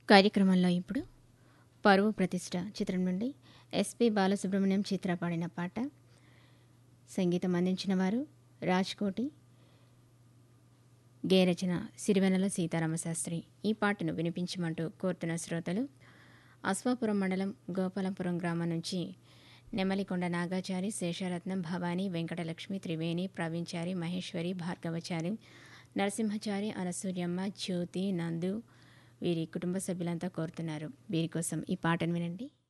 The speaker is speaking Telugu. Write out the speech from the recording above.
కార్యక్రమంలో ఇప్పుడు పరువు ప్రతిష్ట చిత్రం నుండి ఎస్పి బాలసుబ్రహ్మణ్యం చిత్ర పాడిన పాట సంగీతం అందించిన వారు రాజ్కోటి గేరచన సిరివెనల సీతారామశాస్త్రి ఈ పాటను వినిపించమంటూ కోరుతున్న శ్రోతలు అశ్వాపురం మండలం గోపాలపురం గ్రామం నుంచి నెమలికొండ నాగాచారి శేషరత్నం భవానీ వెంకటలక్ష్మి త్రివేణి ప్రవీణ్చారి మహేశ్వరి భార్గవచారి నరసింహచారి అనసూయమ్మ జ్యోతి నందు వీరి కుటుంబ సభ్యులంతా కోరుతున్నారు వీరి కోసం ఈ పాటను వినండి